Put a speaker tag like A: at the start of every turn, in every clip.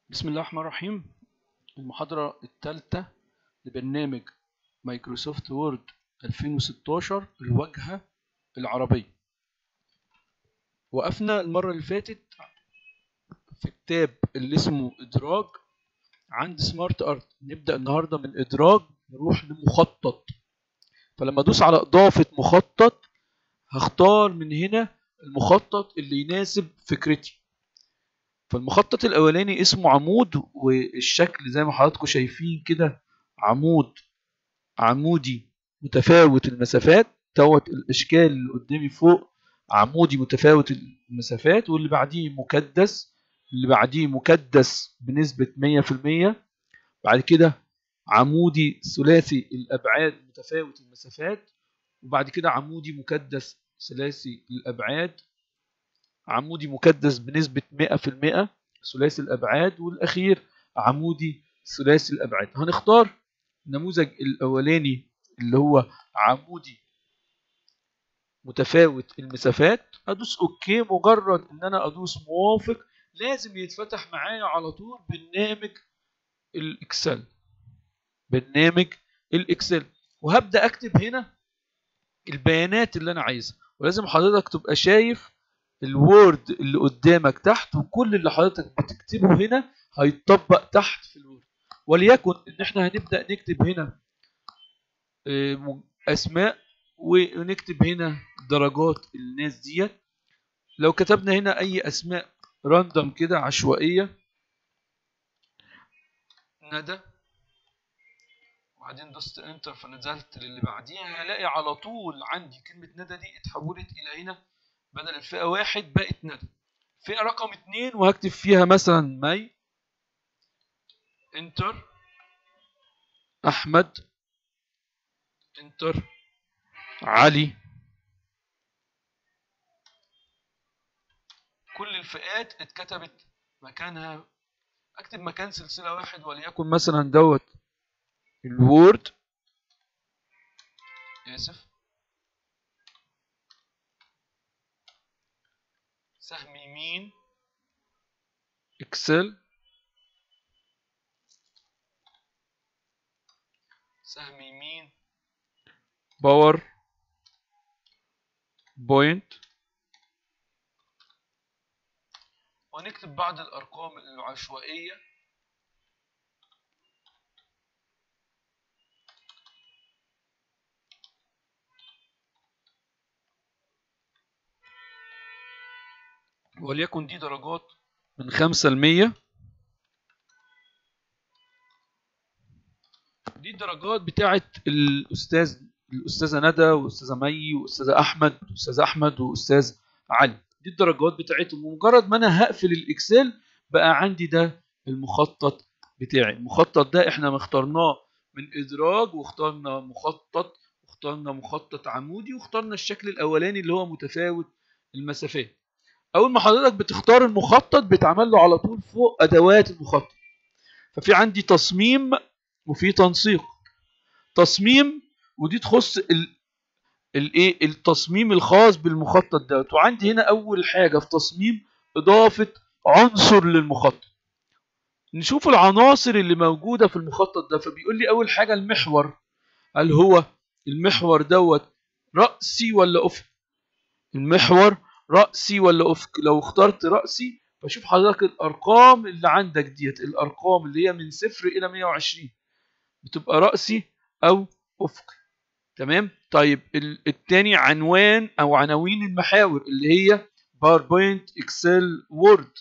A: بسم الله الرحمن الرحيم المحاضرة الثالثة لبرنامج مايكروسوفت وورد 2016 الواجهة العربية وقفنا المرة اللي فاتت في كتاب اللي اسمه إدراج عند سمارت ارت نبدأ النهاردة من إدراج نروح لمخطط فلما أدوس على إضافة مخطط هختار من هنا المخطط اللي يناسب فكرتي فالمخطط الاولاني اسمه عمود والشكل زي ما حضراتكم شايفين كده عمود عمودي متفاوت المسافات دوت الاشكال اللي قدامي فوق عمودي متفاوت المسافات واللي بعديه مكدس اللي بعديه مكدس بنسبة 100% بعد كده عمودي ثلاثي الابعاد متفاوت المسافات وبعد كده عمودي مكدس ثلاثي الابعاد عمودي مكدس بنسبة 100% ثلاثي الأبعاد والأخير عمودي ثلاثي الأبعاد هنختار النموذج الأولاني اللي هو عمودي متفاوت المسافات أدوس أوكي مجرد إن أنا أدوس موافق لازم يتفتح معايا على طول برنامج الإكسل برنامج الإكسل وهبدأ أكتب هنا البيانات اللي أنا عايزها ولازم حضرتك تبقى شايف الوورد اللي قدامك تحت وكل اللي حضرتك بتكتبه هنا هيتطبق تحت في الوورد وليكن ان احنا هنبدا نكتب هنا اسماء ونكتب هنا درجات الناس ديت لو كتبنا هنا اي اسماء راندوم كده عشوائيه ندى وبعدين دوست انتر فنزلت للي بعديها هلاقي على طول عندي كلمه ندى دي اتحولت الى هنا بدل الفئة واحد بقت ندى فئة رقم اتنين وهكتب فيها مثلا مي انتر احمد انتر علي كل الفئات اتكتبت مكانها اكتب مكان سلسلة واحد وليكن مثلا دوت الوورد اسف سهم يمين اكسل سهم يمين باور بوينت ونكتب بعض الارقام العشوائيه وليكن دي درجات من خمسة لمية دي الدرجات بتاعت الأستاذ الأستاذة ندى وأستاذة مي وأستاذة أحمد وأستاذ أحمد وأستاذ علي دي الدرجات بتاعتهم ومجرد ما أنا هقفل الإكسل بقى عندي ده المخطط بتاعي المخطط ده احنا اخترناه من إدراج واخترنا مخطط واخترنا مخطط عمودي واخترنا الشكل الأولاني اللي هو متفاوت المسافات اول ما حضرتك بتختار المخطط بيتعمل له على طول فوق ادوات المخطط ففي عندي تصميم وفي تنسيق تصميم ودي تخص ال الايه التصميم الخاص بالمخطط ده وعندي هنا اول حاجه في تصميم اضافه عنصر للمخطط نشوف العناصر اللي موجوده في المخطط ده فبيقول لي اول حاجه المحور هل هو المحور دوت راسي ولا افق المحور رأسي ولا أفق لو اخترت رأسي بشوف حضرتك الأرقام اللي عندك ديت الأرقام اللي هي من صفر إلى 120 بتبقى رأسي أو أفقي تمام طيب التاني عنوان أو عناوين المحاور اللي هي باوربوينت إكسل وورد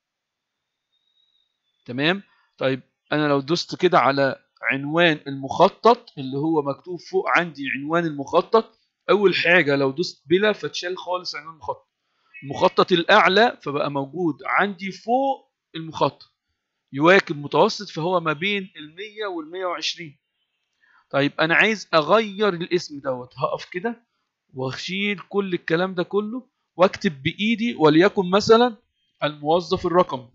A: تمام طيب أنا لو دوست كده على عنوان المخطط اللي هو مكتوب فوق عندي عنوان المخطط أول حاجة لو دوست بلا فتشال خالص عنوان المخطط المخطط الأعلى فبقى موجود عندي فوق المخطط يواكب متوسط فهو ما بين المية والمية وعشرين طيب أنا عايز أغير الاسم دوت هقف كده وأشيل كل الكلام ده كله وأكتب بإيدي وليكن مثلا الموظف الرقمي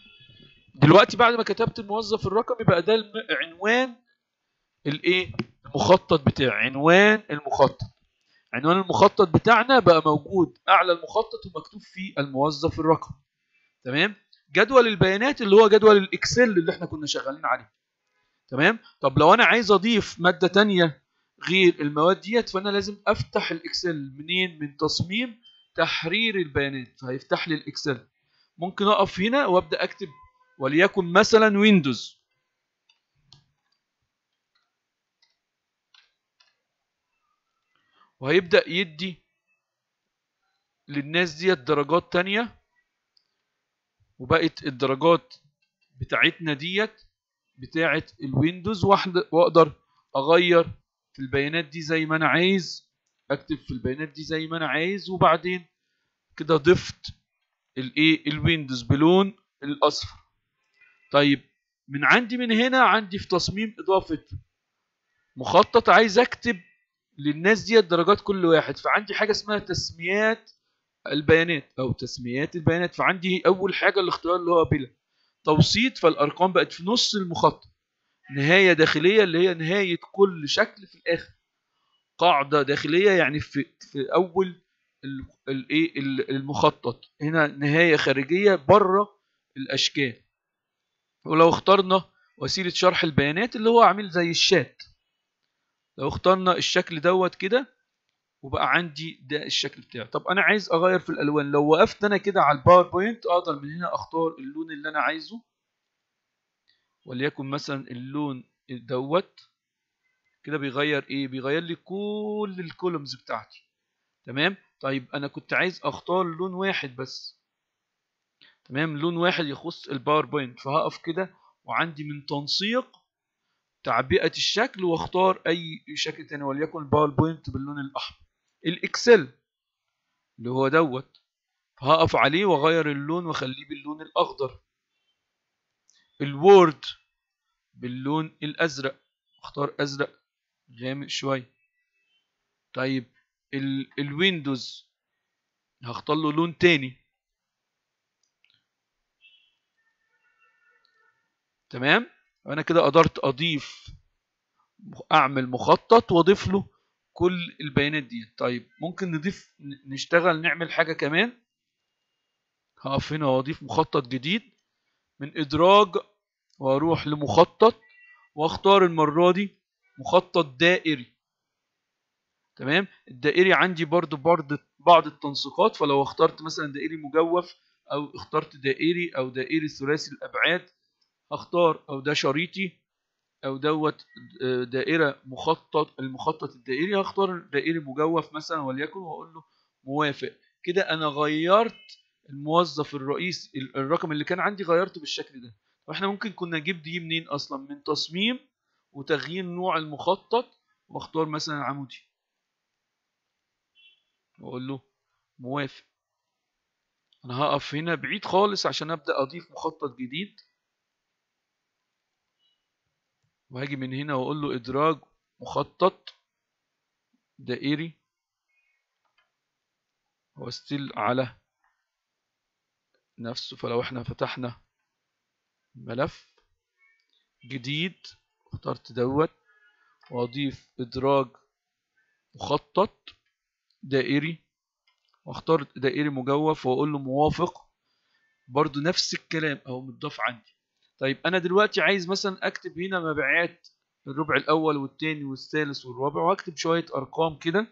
A: دلوقتي بعد ما كتبت الموظف الرقمي بقى ده عنوان الايه المخطط بتاعي عنوان المخطط عنوان المخطط بتاعنا بقى موجود اعلى المخطط ومكتوب فيه الموظف الرقم تمام جدول البيانات اللي هو جدول الاكسل اللي احنا كنا شغالين عليه تمام طب لو انا عايز اضيف ماده تانية غير المواد ديت فانا لازم افتح الاكسل منين من تصميم تحرير البيانات فهيفتح لي الاكسل ممكن اقف هنا وابدا اكتب وليكن مثلا ويندوز وهيبدا يدي للناس ديت درجات تانية وبقت الدرجات بتاعتنا ديت بتاعت الويندوز واحدة واقدر اغير في البيانات دي زي ما انا عايز اكتب في البيانات دي زي ما انا عايز وبعدين كده ضفت الايه الويندوز بلون الاصفر طيب من عندي من هنا عندي في تصميم اضافه مخطط عايز اكتب للناس دي درجات كل واحد فعندي حاجه اسمها تسميات البيانات او تسميات البيانات فعندي اول حاجه الاختيار اللي هو بلا توسيط فالارقام بقت في نص المخطط نهايه داخليه اللي هي نهايه كل شكل في الاخر قاعده داخليه يعني في في اول الايه المخطط هنا نهايه خارجيه بره الاشكال ولو اخترنا وسيله شرح البيانات اللي هو عامل زي الشات لو اخترنا الشكل دوت كده وبقى عندي ده الشكل بتاعي طب انا عايز اغير في الالوان لو وقفت انا كده على الباوربوينت اقدر من هنا اختار اللون اللي انا عايزه وليكن مثلا اللون دوت كده بيغير ايه بيغير لي كل الكولومز بتاعتي تمام طيب انا كنت عايز اختار لون واحد بس تمام لون واحد يخص الباوربوينت فهقف كده وعندي من تنسيق تعبئة الشكل واختار اي شكل تاني وليكن الباوربوينت باللون الاحمر الاكسل اللي هو دوت فهقف عليه واغير اللون واخليه باللون الاخضر الوورد باللون الازرق اختار ازرق غامق شويه طيب ال الويندوز هختار له لون تاني تمام انا كده قدرت اضيف اعمل مخطط واضيف له كل البيانات دي طيب ممكن نضيف نشتغل نعمل حاجة كمان هقف هنا واضيف مخطط جديد من ادراج واروح لمخطط واختار المرة دي مخطط دائري تمام الدائري عندي برضو برضو بعض التنسيقات فلو اخترت مثلا دائري مجوف او اخترت دائري او دائري ثلاثي الابعاد هختار او ده شريطي او دوت دائره مخطط المخطط الدائري هختار دائري مجوف مثلا وليكن واقول له موافق كده انا غيرت الموظف الرئيسي الرقم اللي كان عندي غيرته بالشكل ده واحنا ممكن كنا نجيب دي منين اصلا من تصميم وتغيير نوع المخطط واختار مثلا عمودي واقول له موافق انا هقف هنا بعيد خالص عشان ابدا اضيف مخطط جديد وهاجي من هنا واقول له ادراج مخطط دائري هو ستيل على نفسه فلو احنا فتحنا ملف جديد اخترت دوت واضيف ادراج مخطط دائري واختار دائري مجوف واقول له موافق برضو نفس الكلام اهو متضاف عندي طيب انا دلوقتي عايز مثلا اكتب هنا مبيعات الربع الاول والثاني والثالث والرابع واكتب شويه ارقام كده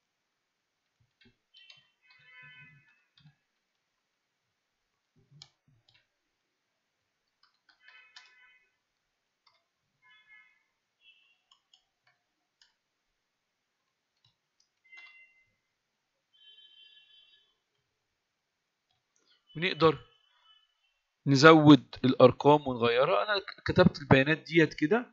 A: ونقدر نزود الارقام ونغيرها انا كتبت البيانات ديت كده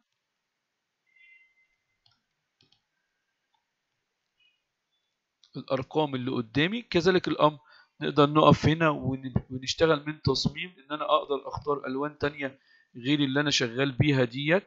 A: الارقام اللي قدامي كذلك الامر نقدر نقف هنا ونشتغل من تصميم ان انا اقدر اختار الوان تانية غير اللي انا شغال بيها ديت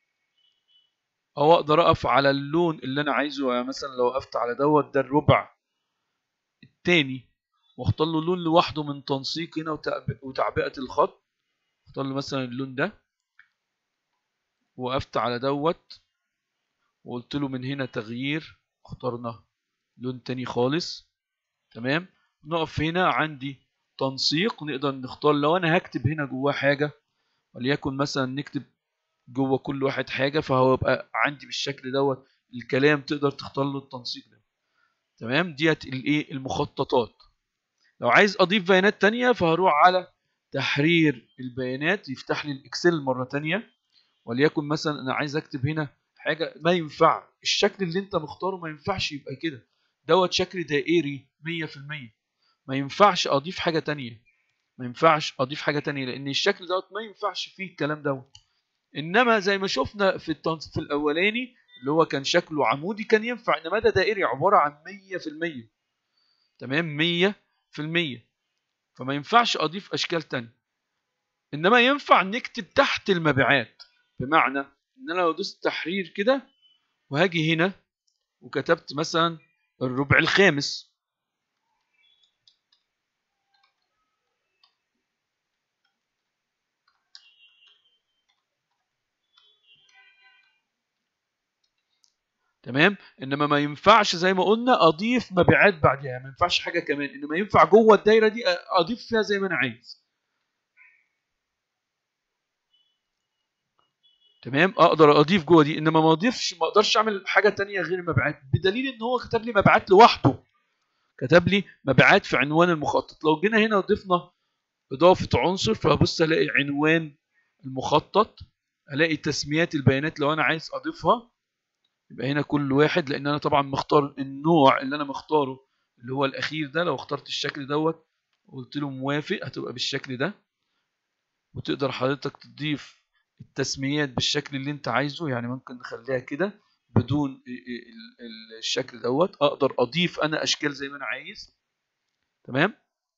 A: او اقدر اقف على اللون اللي انا عايزه يعني مثلا لو وقفت على دوت ده الربع التاني واختار له لون لوحده من تنسيق هنا وتعبئة الخط اختار له مثلا اللون ده وقفت على دوت وقلت له من هنا تغيير اخترنا لون تاني خالص تمام نقف هنا عندي تنسيق نقدر نختار لو انا هكتب هنا جواه حاجه وليكن مثلا نكتب جوه كل واحد حاجه فهو يبقى عندي بالشكل دوت الكلام تقدر تختار له التنسيق ده تمام ديت الايه المخططات لو عايز اضيف بيانات تانية فهروح على تحرير البيانات يفتح لي الاكسل مره تانية وليكن مثلا انا عايز اكتب هنا حاجه ما ينفع الشكل اللي انت مختاره ما ينفعش يبقى كده دوت شكل دائري 100% ما ينفعش اضيف حاجه تانية ما ينفعش اضيف حاجه تانية لان الشكل دوت ما ينفعش فيه الكلام دوت انما زي ما شفنا في التنص في الاولاني اللي هو كان شكله عمودي كان ينفع انما ده دائري عباره عن 100% تمام 100% فما ينفعش اضيف اشكال تانية انما ينفع نكتب تحت المبيعات بمعنى ان انا لو دوست تحرير كده وهاجي هنا وكتبت مثلا الربع الخامس تمام انما ما ينفعش زي ما قلنا اضيف مبيعات بعدها ما ينفعش حاجه كمان انما ينفع جوه الدايره دي اضيف فيها زي ما انا عايز تمام اقدر اضيف جوه دي انما ما اضيفش ما اقدرش اعمل حاجه تانية غير المبيعات بدليل ان هو كتب لي مبيعات لوحده كتب لي مبيعات في عنوان المخطط لو جينا هنا وضفنا اضافه عنصر فبص الاقي عنوان المخطط الاقي تسميات البيانات لو انا عايز اضيفها يبقى هنا كل واحد لان انا طبعا مختار النوع اللي انا مختاره اللي هو الاخير ده لو اخترت الشكل دوت وقلت له موافق هتبقى بالشكل ده وتقدر حضرتك تضيف التسميات بالشكل اللي انت عايزه يعني ممكن نخليها كده بدون الشكل دوت اقدر اضيف انا اشكال زي ما انا عايز تمام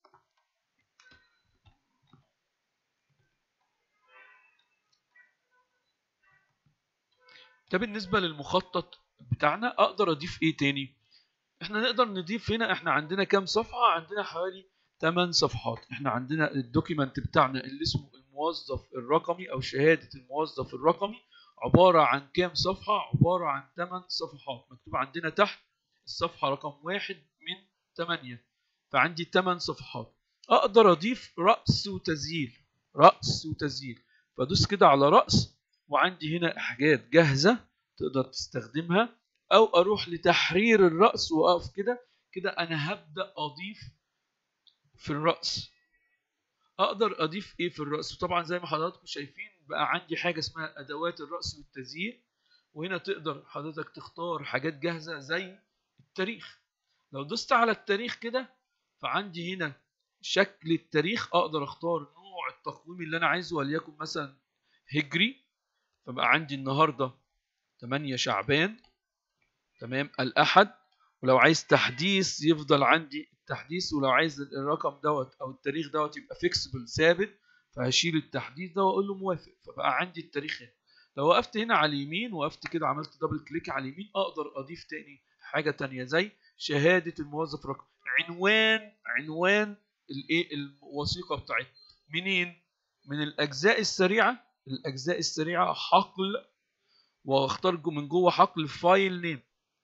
A: ده بالنسبه للمخطط بتاعنا اقدر اضيف ايه تاني احنا نقدر نضيف هنا احنا عندنا كام صفحه عندنا حوالي 8 صفحات احنا عندنا الدوكيمنت بتاعنا اللي اسمه الموظف الرقمي او شهاده الموظف الرقمي عباره عن كام صفحه عباره عن 8 صفحات مكتوب عندنا تحت الصفحه رقم واحد من 8 فعندي 8 صفحات اقدر اضيف راس وتسجيل راس وتسجيل فادوس كده على راس وعندي هنا حاجات جاهزه تقدر تستخدمها او اروح لتحرير الراس واقف كده كده انا هبدا اضيف في الراس اقدر اضيف ايه في الراس وطبعا زي ما حضراتكم شايفين بقى عندي حاجه اسمها ادوات الراس والتزيين وهنا تقدر حضرتك تختار حاجات جاهزه زي التاريخ لو دوست على التاريخ كده فعندي هنا شكل التاريخ اقدر اختار نوع التقويم اللي انا عايزه وليكن مثلا هجري فبقى عندي النهارده 8 شعبان تمام الاحد ولو عايز تحديث يفضل عندي التحديث ولو عايز الرقم دوت او التاريخ دوت يبقى فيكسبل ثابت فهشيل التحديث ده واقول له موافق فبقى عندي التاريخ هنا لو وقفت هنا على اليمين وقفت كده عملت دبل كليك على اليمين اقدر اضيف تاني حاجه تانية زي شهاده الموظف رقم عنوان عنوان الايه الوثيقه بتاعتنا منين من الاجزاء السريعه الاجزاء السريعه حقل واختار من جوه حقل فايل نيم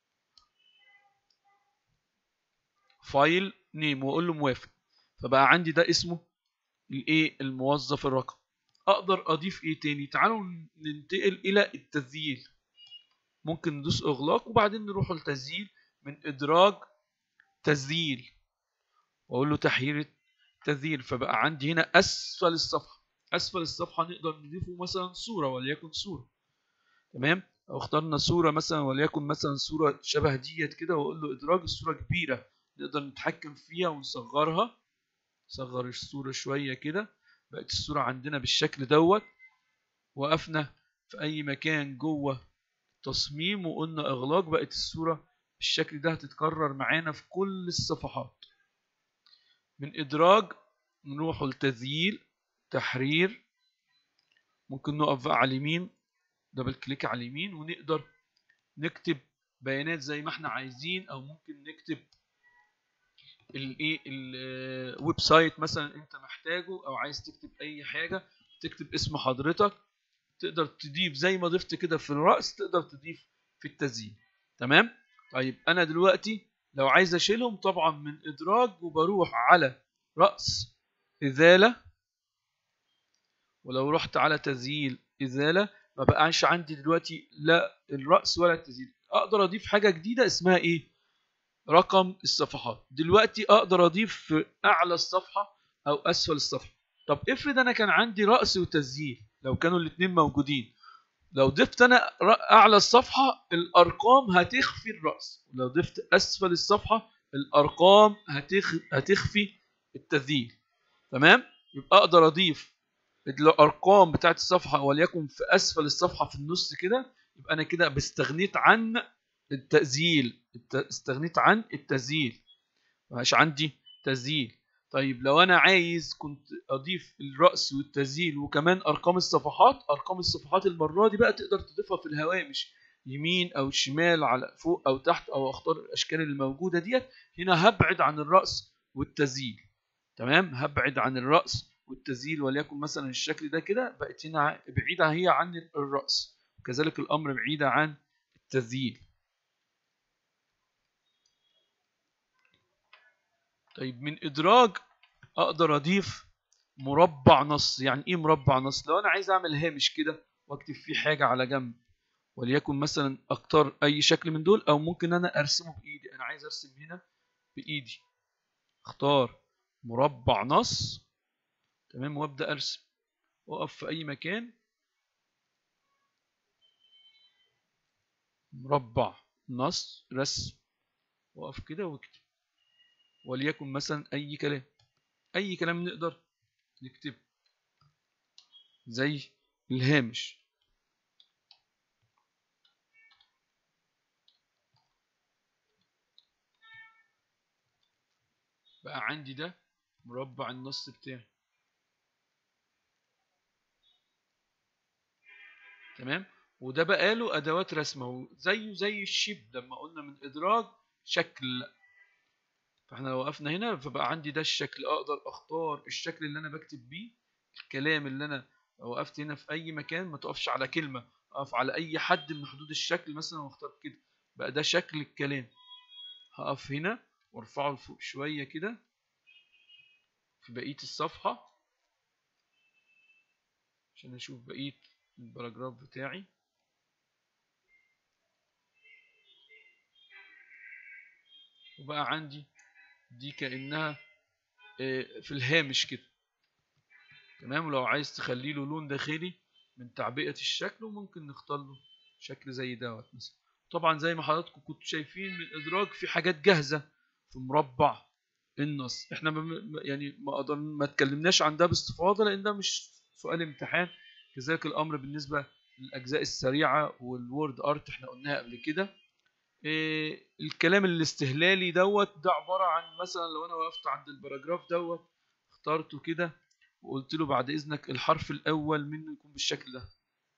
A: فايل نيم واقول له موافق فبقى عندي ده اسمه الايه الموظف الرقم اقدر اضيف ايه تاني تعالوا ننتقل الى التسجيل ممكن ندوس اغلاق وبعدين نروح للتسجيل من ادراج تسجيل واقول له تحرير التسجيل فبقى عندي هنا اسفل الصفحه اسفل الصفحه نقدر نضيفه مثلا صوره وليكن صوره تمام لو اخترنا صوره مثلا وليكن مثلا صوره شبه ديت كده واقول له ادراج الصوره كبيره نقدر نتحكم فيها ونصغرها صغر الصورة شوية كده بقت الصورة عندنا بالشكل دوت وقفنا في أي مكان جوه التصميم وقلنا إغلاق بقت الصورة بالشكل ده هتتكرر معانا في كل الصفحات من إدراج نروح لتذييل تحرير ممكن نقف بقى على اليمين دبل كليك على اليمين ونقدر نكتب بيانات زي ما احنا عايزين او ممكن نكتب الايه الويب سايت مثلا انت محتاجه او عايز تكتب اي حاجه تكتب اسم حضرتك تقدر تضيف زي ما ضفت كده في الراس تقدر تضيف في التسجيل تمام طيب انا دلوقتي لو عايز اشيلهم طبعا من ادراج وبروح على راس ازاله ولو رحت على تسجيل ازاله ما بقاش عندي دلوقتي لا الراس ولا التسجيل اقدر اضيف حاجه جديده اسمها ايه رقم الصفحات دلوقتي اقدر اضيف في اعلى الصفحه او اسفل الصفحه طب افرض انا كان عندي راس وتسجيل لو كانوا الاثنين موجودين لو ضفت انا اعلى الصفحه الارقام هتخفي الراس ولو ضفت اسفل الصفحه الارقام هتخ... هتخفي التسجيل تمام يبقى اقدر اضيف الارقام بتاعت الصفحه وليكن في اسفل الصفحه في النص كده يبقى انا كده بستغنيت عن التسجيل استغنيت عن التسجيل مبقاش عندي تسجيل طيب لو انا عايز كنت اضيف الراس والتسجيل وكمان ارقام الصفحات ارقام الصفحات المره دي بقى تقدر تضيفها في الهوامش يمين او شمال على فوق او تحت او اختار الاشكال اللي موجوده ديت هنا هبعد عن الراس والتسجيل تمام هبعد عن الراس والتسجيل وليكن مثلا الشكل ده كده بقت هنا بعيده هي عن الراس وكذلك الامر بعيده عن التسجيل طيب من ادراج اقدر اضيف مربع نص يعني ايه مربع نص لو انا عايز اعمل هامش كده واكتب فيه حاجه على جنب وليكن مثلا اختار اي شكل من دول او ممكن انا ارسمه بايدي انا عايز ارسم هنا بايدي اختار مربع نص تمام وابدا ارسم واقف في اي مكان مربع نص رسم واقف كده واكتب وليكن مثلا اي كلام اي كلام نقدر نكتبه زي الهامش بقى عندي ده مربع النص بتاعي تمام وده بقى له ادوات رسمه زيه زي الشيب لما قلنا من ادراج شكل فاحنا لو وقفنا هنا فبقى عندي ده الشكل اقدر اختار الشكل اللي انا بكتب بيه الكلام اللي انا وقفت هنا في اي مكان ما تقفش على كلمه اقف على اي حد من حدود الشكل مثلا واختار كده بقى ده شكل الكلام هقف هنا وارفعه لفوق شويه كده في بقيه الصفحه عشان اشوف بقيه الباراجراف بتاعي وبقى عندي دي كأنها في الهامش كده تمام ولو عايز تخلي له لون داخلي من تعبئة الشكل وممكن نختار له شكل زي دوت مثلا طبعا زي ما حضراتكم كنتوا شايفين من الادراج في حاجات جاهزة في مربع النص احنا يعني ما قدر ما اتكلمناش عن ده باستفاضة لان ده مش سؤال امتحان كذلك الامر بالنسبة للاجزاء السريعة والوورد ارت احنا قلناها قبل كده إيه الكلام الاستهلالي دوت ده عبارة عن مثلا لو أنا وقفت عند الباراجراف دوت اخترته كده وقلت له بعد إذنك الحرف الأول منه يكون بالشكل ده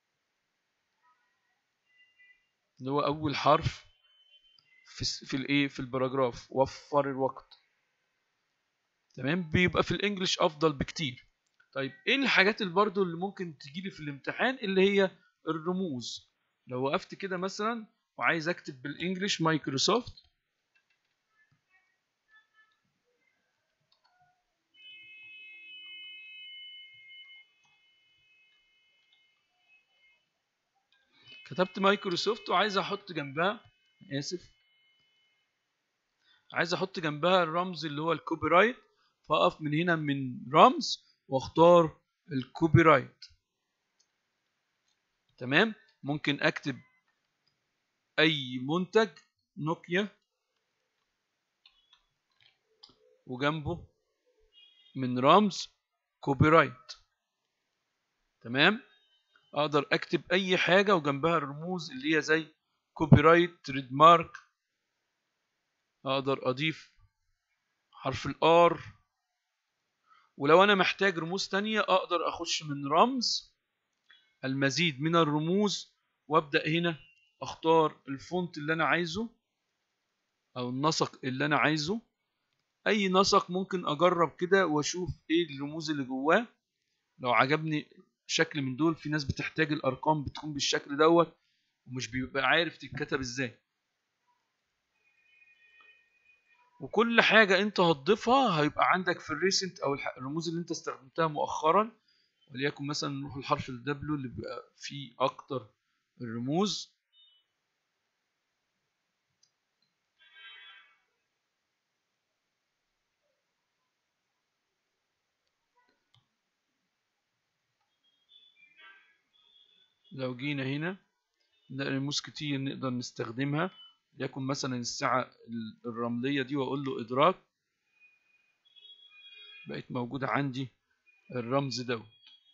A: اللي هو أول حرف في في الإيه في الباراجراف وفر الوقت تمام بيبقى في الإنجليش أفضل بكتير طيب إيه الحاجات اللي برضو اللي ممكن تجيلي في الامتحان اللي هي الرموز لو وقفت كده مثلا وعايز اكتب بالانجلش مايكروسوفت كتبت مايكروسوفت وعايز احط جنبها اسف عايز احط جنبها الرمز اللي هو الكوبي رايت فاقف من هنا من رمز واختار الكوبي رايت تمام ممكن اكتب اي منتج نوكيا وجنبه من رمز كوبي رايت تمام اقدر اكتب اي حاجه وجنبها الرموز اللي هي زي كوبي رايت تريد مارك اقدر اضيف حرف الار ولو انا محتاج رموز تانية اقدر اخش من رمز المزيد من الرموز وابدا هنا اختار الفونت اللي انا عايزه او النسق اللي انا عايزه اي نسق ممكن اجرب كده واشوف ايه الرموز اللي جواه لو عجبني شكل من دول في ناس بتحتاج الارقام بتكون بالشكل دوت ومش بيبقى عارف تتكتب ازاي وكل حاجة انت هتضيفها هيبقى عندك في الريسنت او الرموز اللي انت استخدمتها مؤخرا وليكن مثلا نروح الحرف الدبليو اللي بيبقى فيه اكتر الرموز لو جينا هنا نلاقي رموز كتير نقدر نستخدمها ليكن مثلا الساعة الرملية دي وأقول له إدراك بقت موجودة عندي الرمز دوت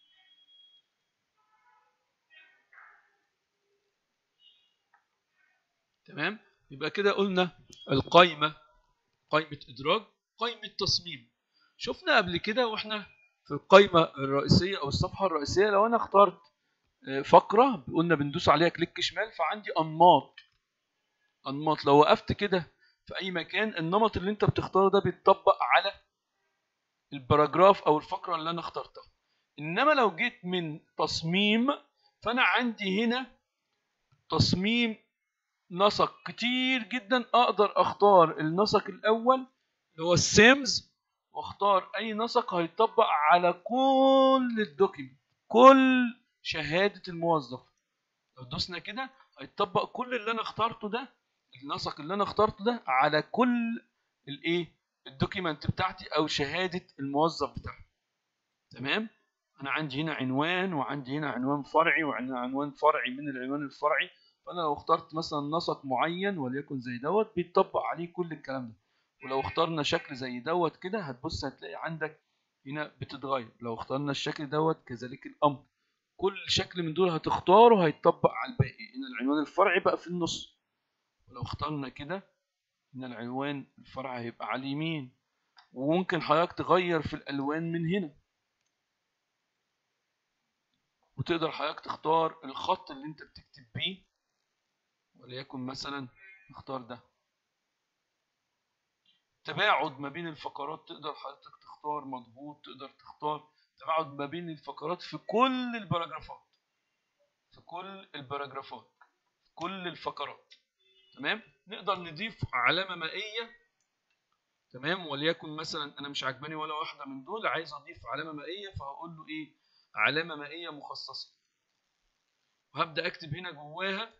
A: تمام يبقى كده قلنا القايمة قايمة إدراج قايمة تصميم شفنا قبل كده واحنا في القايمة الرئيسية أو الصفحة الرئيسية لو أنا اخترت فقرة قلنا بندوس عليها كليك شمال فعندي أنماط أنماط لو وقفت كده في أي مكان النمط اللي أنت بتختاره ده بيتطبق على الباراجراف أو الفقرة اللي أنا اخترتها إنما لو جيت من تصميم فأنا عندي هنا تصميم نسق كتير جدا أقدر أختار النسق الأول اللي هو السيمز واختار أي نسق هيطبق على كل الدوكيمنت كل شهادة الموظف لو دوسنا كده هيطبق كل اللي انا اخترته ده النسق اللي انا اخترته ده على كل الايه الدوكيمنت بتاعتي او شهادة الموظف بتاعي تمام انا عندي هنا عنوان وعندي هنا عنوان فرعي وعندنا عنوان فرعي من العنوان الفرعي فانا لو اخترت مثلا نسق معين وليكن زي دوت بيطبق عليه كل الكلام ده ولو اخترنا شكل زي دوت كده هتبص هتلاقي عندك هنا بتتغير لو اخترنا الشكل دوت كذلك الامر كل شكل من دول هتختاره هيتطبق على الباقي هنا العنوان الفرعي بقى في النص ولو اخترنا كده هنا العنوان الفرعي هيبقى على اليمين وممكن حضرتك تغير في الالوان من هنا وتقدر حضرتك تختار الخط اللي انت بتكتب بيه وليكن مثلا نختار ده تباعد ما بين الفقرات تقدر حضرتك تختار مضبوط تقدر تختار تباعد ما بين الفقرات في كل الباراجرافات في كل الباراجرافات في كل الفقرات تمام نقدر نضيف علامه مائيه تمام وليكن مثلا انا مش عجباني ولا واحده من دول عايز اضيف علامه مائيه فهقول له ايه علامه مائيه مخصصه وهبدا اكتب هنا جواها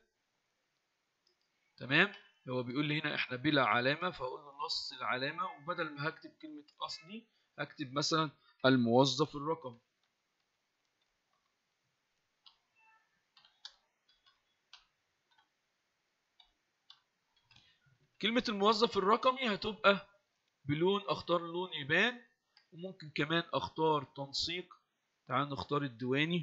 A: تمام هو بيقول لي هنا احنا بلا علامه فاقول له نص العلامه وبدل ما هكتب كلمه اصلي هكتب مثلا الموظف الرقمي كلمة الموظف الرقمي هتبقى بلون اختار لون يبان وممكن كمان اختار تنسيق تعال نختار الديواني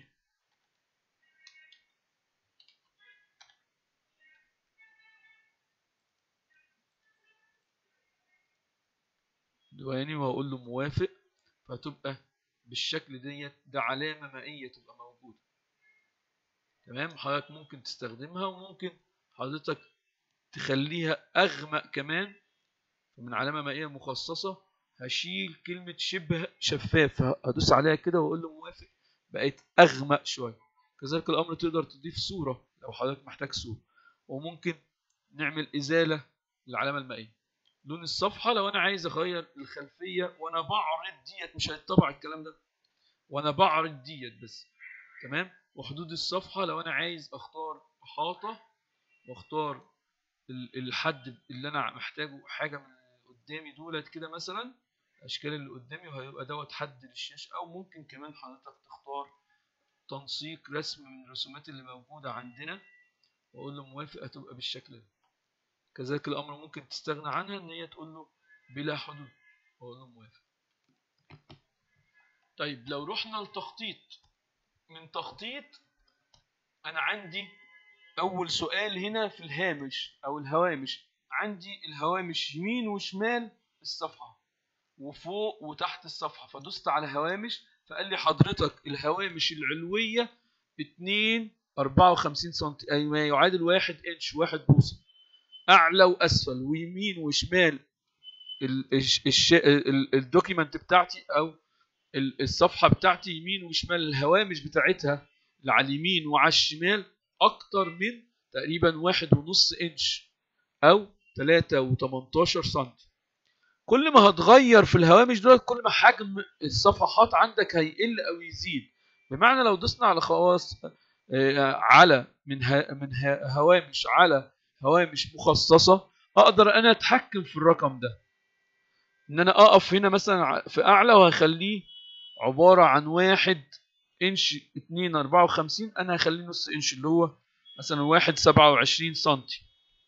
A: ديواني وهقول له موافق فهتبقى بالشكل ديت ده علامة مائية تبقى موجودة تمام حضرتك ممكن تستخدمها وممكن حضرتك تخليها أغمق كمان من علامة مائية مخصصة هشيل كلمة شبه شفاف هدوس عليها كده واقول له موافق بقت أغمق شوية كذلك الأمر تقدر تضيف صورة لو حضرتك محتاج صورة وممكن نعمل إزالة للعلامة المائية لون الصفحة لو أنا عايز أغير الخلفية وأنا بعرض ديت مش هيتطبع الكلام ده وأنا بعرض ديت بس تمام وحدود الصفحة لو أنا عايز أختار إحاطة واختار الحد اللي أنا محتاجه حاجة من قدامي دولت كده مثلا الأشكال اللي قدامي وهيبقى دوت حد للشاشة أو ممكن كمان حضرتك تختار تنسيق رسم من الرسومات اللي موجودة عندنا وأقول له موافق هتبقى بالشكل ده كذلك الأمر ممكن تستغنى عنها إن هي تقول له بلا حدود وأقول له موافق طيب لو رحنا لتخطيط من تخطيط أنا عندي أول سؤال هنا في الهامش أو الهوامش عندي الهوامش يمين وشمال الصفحة وفوق وتحت الصفحة فدوست على هوامش فقال لي حضرتك الهوامش العلوية 2 54 سم أي ما يعادل 1 إنش 1 بوصة أعلى وأسفل ويمين وشمال الدوكيمنت بتاعتي أو الصفحة بتاعتي يمين وشمال الهوامش بتاعتها اللي على اليمين وعلى الشمال أكتر من تقريبا واحد ونص انش او 3 و18 سم كل ما هتغير في الهوامش دول كل ما حجم الصفحات عندك هيقل او يزيد بمعنى لو دوسنا على خواص آه، على من من هوامش على هوامش مخصصه اقدر انا اتحكم في الرقم ده ان انا اقف هنا مثلا في اعلى وهخليه عباره عن واحد انش اتنين اربعة وخمسين انا هخليه نص انش اللي هو مثلا واحد سبعة وعشرين سنتي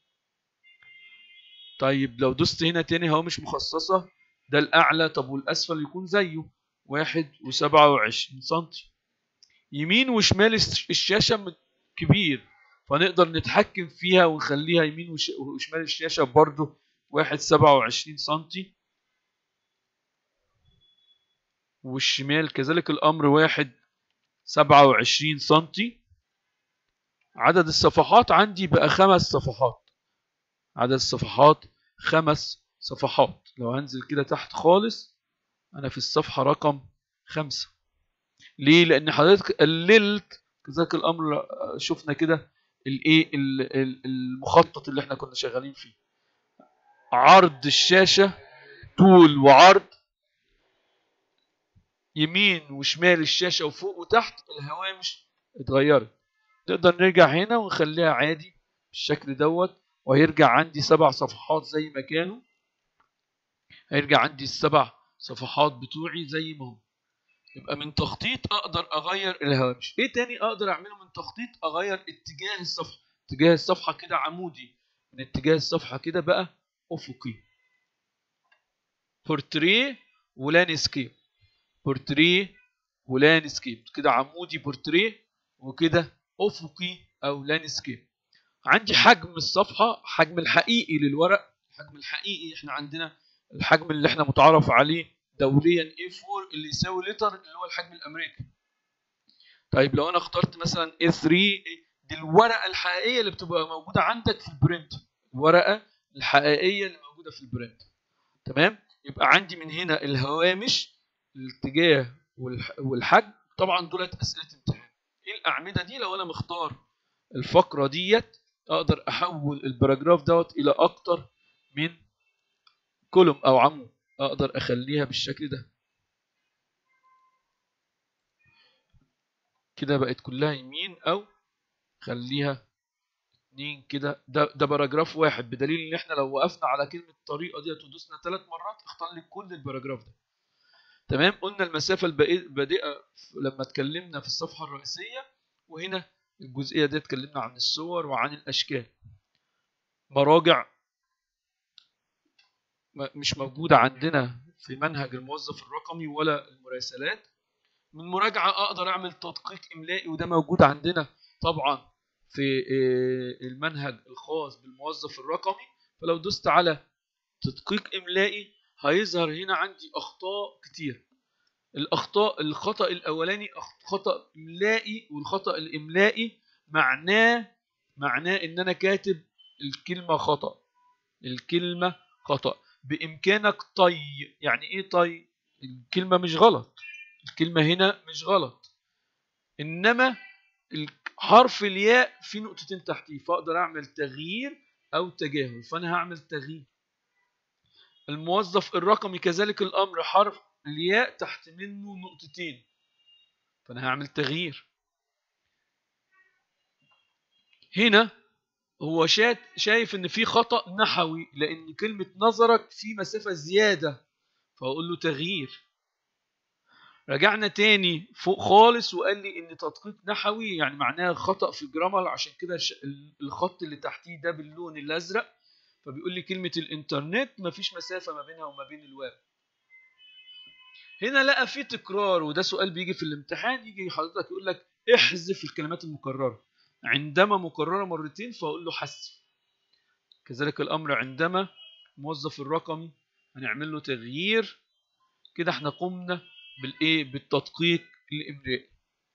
A: طيب لو دوست هنا تاني هو مش مخصصة ده الأعلى طب والأسفل يكون زيه واحد وسبعة وعشرين سنتي يمين وشمال الشاشة كبير فنقدر نتحكم فيها ونخليها يمين وشمال الشاشة برضو واحد سبعة وعشرين سنتي والشمال كذلك الأمر واحد سبعة وعشرين سنتي عدد الصفحات عندي بقى خمس صفحات عدد الصفحات خمس صفحات لو هنزل كده تحت خالص أنا في الصفحة رقم خمسة ليه؟ لأن حضرتك قللت كذلك الأمر شفنا كده الايه المخطط اللي احنا كنا شغالين فيه عرض الشاشة طول وعرض يمين وشمال الشاشة وفوق وتحت الهوامش اتغيرت نقدر نرجع هنا ونخليها عادي بالشكل دوت وهيرجع عندي سبع صفحات زي ما كانوا هيرجع عندي السبع صفحات بتوعي زي ما هم يبقى من تخطيط اقدر اغير الهوامش ايه تاني اقدر اعمله من تخطيط اغير اتجاه الصفحه اتجاه الصفحه كده عمودي من اتجاه الصفحه كده بقى افقي بورتريه ولاندسكيب بورتريه ولاندسكيب كده عمودي بورتريه وكده افقي او لاندسكيب عندي حجم الصفحه حجم الحقيقي للورق الحجم الحقيقي احنا عندنا الحجم اللي احنا متعارف عليه دوليا A4 اللي يساوي لتر اللي هو الحجم الامريكي طيب لو انا اخترت مثلا A3 دي الورقه الحقيقيه اللي بتبقى موجوده عندك في البرنت الورقه الحقيقيه اللي موجوده في البرنت تمام يبقى عندي من هنا الهوامش الاتجاه والحجم طبعا دولت اسئله امتحان ايه الاعمده دي لو انا مختار الفقره ديت اقدر احول الباراجراف دوت الى اكتر من كولوم او عمود اقدر اخليها بالشكل ده كده بقت كلها يمين او خليها اتنين كده ده ده باراجراف واحد بدليل ان احنا لو وقفنا على كلمه الطريقه ديت ودوسنا ثلاث مرات اختار لي كل الباراجراف ده تمام قلنا المسافه البادئه لما اتكلمنا في الصفحه الرئيسيه وهنا الجزئيه دي اتكلمنا عن الصور وعن الاشكال مراجع مش موجودة عندنا في منهج الموظف الرقمي ولا المراسلات من مراجعة أقدر أعمل تدقيق إملائي وده موجود عندنا طبعا في آه، المنهج الخاص بالموظف الرقمي فلو دوست على تدقيق إملائي هيظهر هنا عندي أخطاء كتير الأخطاء الخطأ الأولاني خطأ إملائي والخطأ الإملائي معناه معناه إن أنا كاتب الكلمة خطأ الكلمة خطأ بإمكانك طي يعني إيه طي الكلمة مش غلط الكلمة هنا مش غلط إنما حرف الياء في نقطتين تحتيه فأقدر أعمل تغيير أو تجاهل فأنا هعمل تغيير الموظف الرقمي كذلك الأمر حرف الياء تحت منه نقطتين فأنا هعمل تغيير هنا هو شايف ان في خطا نحوي لان كلمه نظرك في مسافه زياده فاقول له تغيير رجعنا تاني فوق خالص وقال لي ان تدقيق نحوي يعني معناها خطا في الجرامر عشان كده الخط اللي تحتيه ده باللون الازرق فبيقول لي كلمه الانترنت مفيش مسافه ما بينها وما بين الويب هنا لقى في تكرار وده سؤال بيجي في الامتحان يجي حضرتك يقول لك احذف الكلمات المكرره عندما مكررة مرتين فأقول له حذف كذلك الأمر عندما الموظف الرقمي هنعمل له تغيير كده احنا قمنا بالايه بالتدقيق الاملائي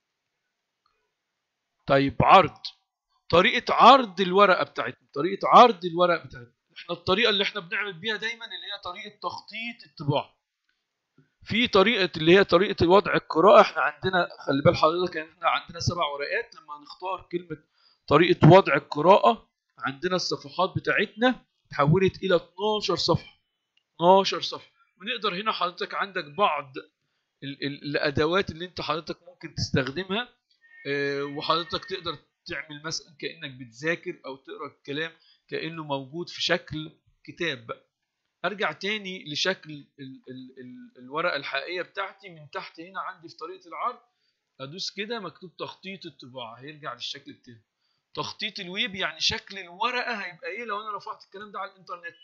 A: طيب عرض طريقة عرض الورقة بتاعتنا طريقة عرض الورقة بتاعتنا احنا الطريقة اللي احنا بنعمل بيها دايما اللي هي طريقة تخطيط الطباعة في طريقه اللي هي طريقه وضع القراءه احنا عندنا خلي بال حضرتك ان احنا عندنا سبع ورقات لما نختار كلمه طريقه وضع القراءه عندنا الصفحات بتاعتنا تحولت الى 12 صفحه 12 صفحه ونقدر هنا حضرتك عندك بعض ال- ال- الادوات اللي انت حضرتك ممكن تستخدمها آه، وحضرتك تقدر تعمل مثلا كانك بتذاكر او تقرا الكلام كانه موجود في شكل كتاب بقى ارجع تاني لشكل ال ال ال الورقه الحقيقيه بتاعتي من تحت هنا عندي في طريقه العرض ادوس كده مكتوب تخطيط الطباعه هيرجع للشكل بتاعي تخطيط الويب يعني شكل الورقه هيبقى ايه لو انا رفعت الكلام ده على الانترنت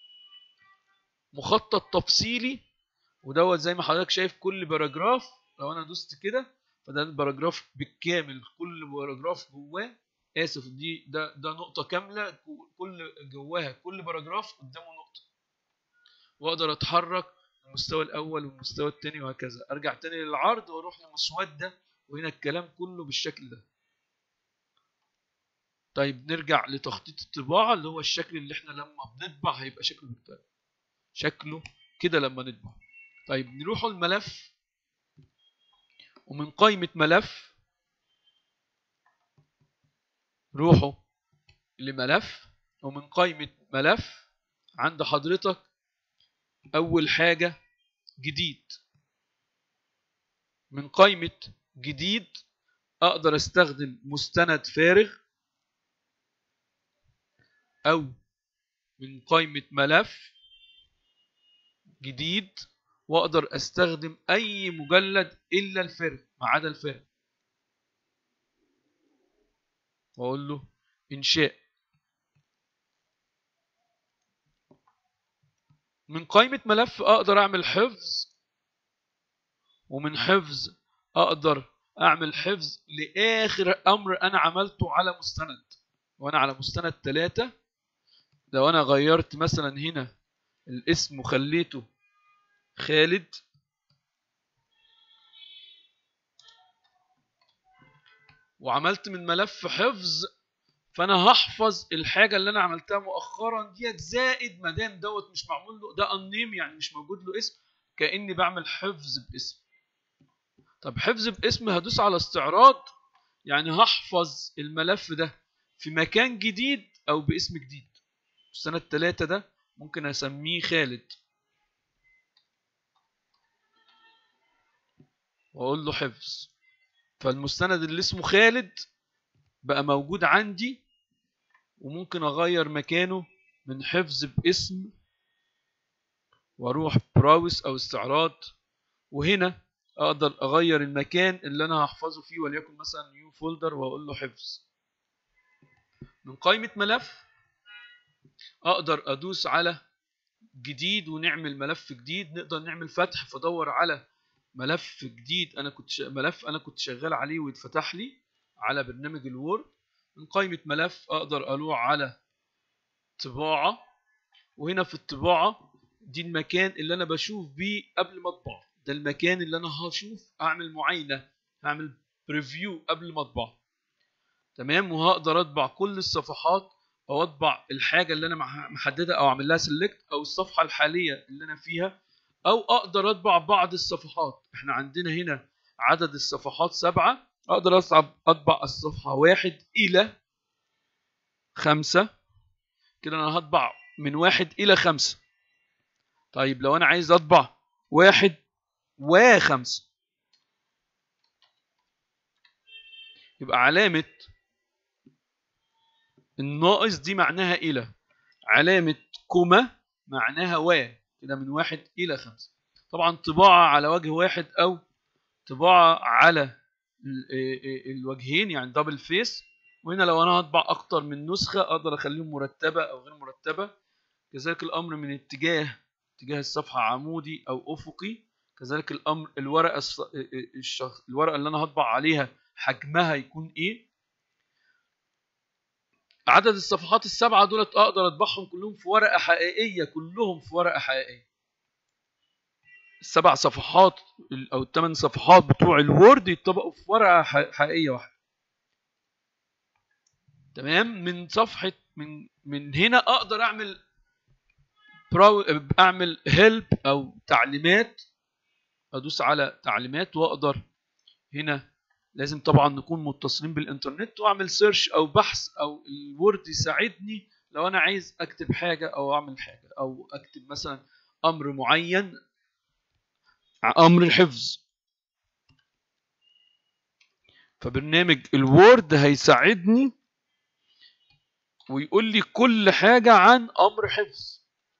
A: مخطط تفصيلي ودوت زي ما حضرتك شايف كل باراجراف لو انا دوست كده فده الباراجراف بالكامل كل باراجراف جواه اسف دي ده ده نقطه كامله كل جواها كل باراجراف قدامه نقطه واقدر اتحرك المستوى الاول والمستوى الثاني وهكذا ارجع تاني للعرض واروح لمسوده وهنا الكلام كله بالشكل ده طيب نرجع لتخطيط الطباعه اللي هو الشكل اللي احنا لما بنطبع هيبقى شكله مختلف شكله كده لما نطبع طيب نروحوا الملف ومن قائمة ملف روحوا لملف ومن قائمة ملف عند حضرتك أول حاجة جديد من قائمة جديد أقدر أستخدم مستند فارغ أو من قائمة ملف جديد واقدر استخدم اي مجلد الا الفرق ما عدا الفرق واقول له انشاء من قائمة ملف اقدر اعمل حفظ ومن حفظ اقدر اعمل حفظ لاخر امر انا عملته على مستند وانا على مستند ثلاثة لو انا غيرت مثلا هنا الاسم وخليته خالد وعملت من ملف حفظ فانا هحفظ الحاجه اللي انا عملتها مؤخرا ديت زائد ما دام دوت مش معمول له ده انيم يعني مش موجود له اسم كاني بعمل حفظ باسم طب حفظ باسم هدوس على استعراض يعني هحفظ الملف ده في مكان جديد او باسم جديد السنه الثلاثه ده ممكن اسميه خالد واقول له حفظ فالمستند اللي اسمه خالد بقى موجود عندي وممكن اغير مكانه من حفظ باسم واروح براوس او استعراض وهنا اقدر اغير المكان اللي انا هحفظه فيه وليكن مثلا نيو فولدر واقول له حفظ من قائمة ملف اقدر ادوس على جديد ونعمل ملف جديد نقدر نعمل فتح فادور على ملف جديد انا كنت ش... ملف انا كنت شغال عليه ويتفتح لي على برنامج الوورد من قائمة ملف اقدر اروح على طباعة وهنا في الطباعة دي المكان اللي انا بشوف بيه قبل ما اطبع ده المكان اللي انا هشوف اعمل معاينة هعمل بريفيو قبل ما اطبع تمام وهقدر اطبع كل الصفحات او اطبع الحاجة اللي انا محددها او اعمل لها سيلكت او الصفحة الحالية اللي انا فيها او اقدر اطبع بعض الصفحات احنا عندنا هنا عدد الصفحات سبعة اقدر اصعب اطبع الصفحة واحد الى خمسة كده انا هطبع من واحد الى خمسة طيب لو انا عايز اطبع واحد وخمسة يبقى علامة الناقص دي معناها إلى علامة كوما معناها و كده من واحد إلى خمسة طبعا طباعة على وجه واحد أو طباعة على الوجهين يعني دبل فيس وهنا لو أنا هطبع أكتر من نسخة أقدر أخليهم مرتبة أو غير مرتبة كذلك الأمر من اتجاه اتجاه الصفحة عمودي أو أفقي كذلك الأمر الورقة الشخص الورقة اللي أنا هطبع عليها حجمها يكون إيه عدد الصفحات السبعة دولت أقدر أطبعهم كلهم في ورقة حقيقية كلهم في ورقة حقيقية السبع صفحات أو الثمان صفحات بتوع الوورد يطبقوا في ورقة حقيقية واحدة تمام من صفحة من من هنا أقدر أعمل براو أعمل هيلب أو تعليمات أدوس على تعليمات وأقدر هنا لازم طبعا نكون متصلين بالانترنت واعمل سيرش او بحث او الوورد يساعدني لو انا عايز اكتب حاجه او اعمل حاجه او اكتب مثلا امر معين امر الحفظ فبرنامج الوورد هيساعدني ويقول لي كل حاجة عن أمر حفظ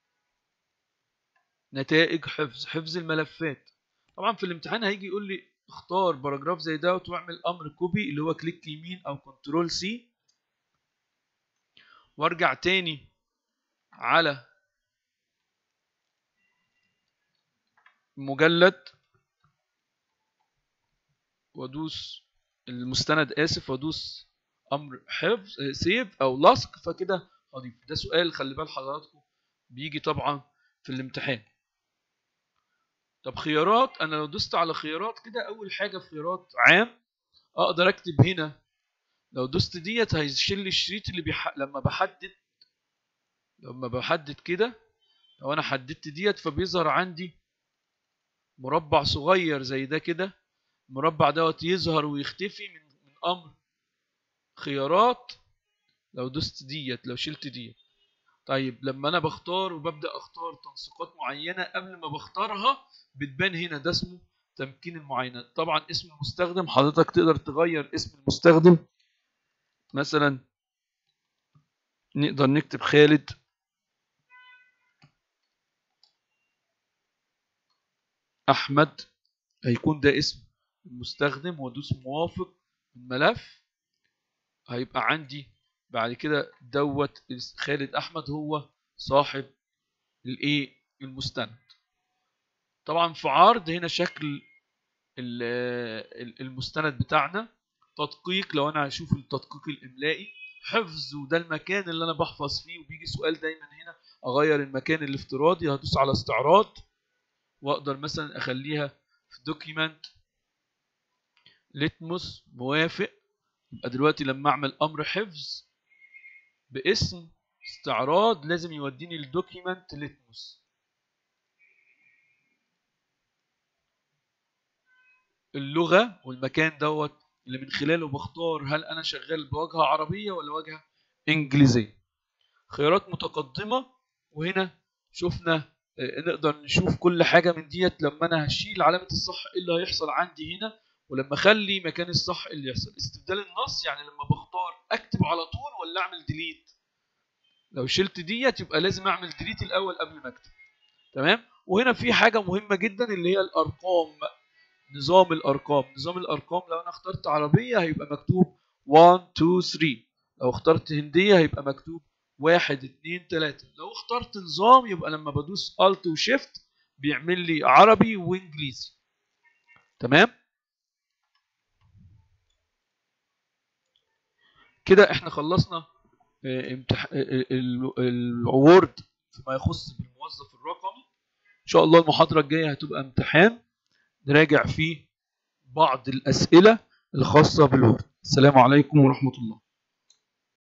A: نتائج حفظ حفظ الملفات طبعا في الامتحان هيجي يقول لي اختار باراجراف زي ده واعمل امر كوبي اللي هو كليك يمين او كنترول سي وارجع تاني على مجلد وادوس المستند اسف وادوس امر حفظ سيف او لصق فكده اضيف ده سؤال خلي بال حضراتكم بيجي طبعا في الامتحان طب خيارات انا لو دوست على خيارات كده اول حاجه في خيارات عام اقدر اكتب هنا لو دوست ديت هيشيل لي الشريط اللي بيح... لما بحدد لما بحدد كده لو انا حددت ديت فبيظهر عندي مربع صغير زي ده كده المربع دوت يظهر ويختفي من من امر خيارات لو دوست ديت لو شلت ديت طيب لما انا بختار وببدا اختار تنسيقات معينه قبل ما بختارها بتبان هنا ده اسمه تمكين المعاينات طبعا اسم المستخدم حضرتك تقدر تغير اسم المستخدم مثلا نقدر نكتب خالد احمد هيكون ده اسم المستخدم وادوس موافق الملف هيبقى عندي بعد كده دوت خالد احمد هو صاحب الايه المستند طبعا في عرض هنا شكل المستند بتاعنا تدقيق لو انا هشوف التدقيق الاملائي حفظ وده المكان اللي انا بحفظ فيه وبيجي سؤال دايما هنا اغير المكان الافتراضي هدوس على استعراض واقدر مثلا اخليها في دوكيمنت لتمس موافق يبقى دلوقتي لما اعمل امر حفظ باسم استعراض لازم يوديني الدوكيمنت لتمس اللغة والمكان دوت اللي من خلاله بختار هل أنا شغال بواجهة عربية ولا واجهة إنجليزية خيارات متقدمة وهنا شفنا نقدر نشوف كل حاجة من ديت لما أنا هشيل علامة الصح إيه اللي هيحصل عندي هنا ولما أخلي مكان الصح اللي يحصل استبدال النص يعني لما بختار أكتب على طول ولا أعمل ديليت لو شلت ديت يبقى لازم أعمل ديليت الأول قبل ما أكتب تمام وهنا في حاجة مهمة جدا اللي هي الأرقام نظام الارقام نظام الارقام لو انا اخترت عربيه هيبقى مكتوب 1 2 3 لو اخترت هنديه هيبقى مكتوب 1 2 3 لو اخترت نظام يبقى لما بدوس الت وشيفت بيعمل لي عربي وانجليزي تمام كده احنا خلصنا امتح... العوورد فيما يخص بالموظف الرقمي ان شاء الله المحاضره الجايه هتبقى امتحان نراجع فيه بعض الأسئلة الخاصة بالوورد السلام عليكم ورحمة الله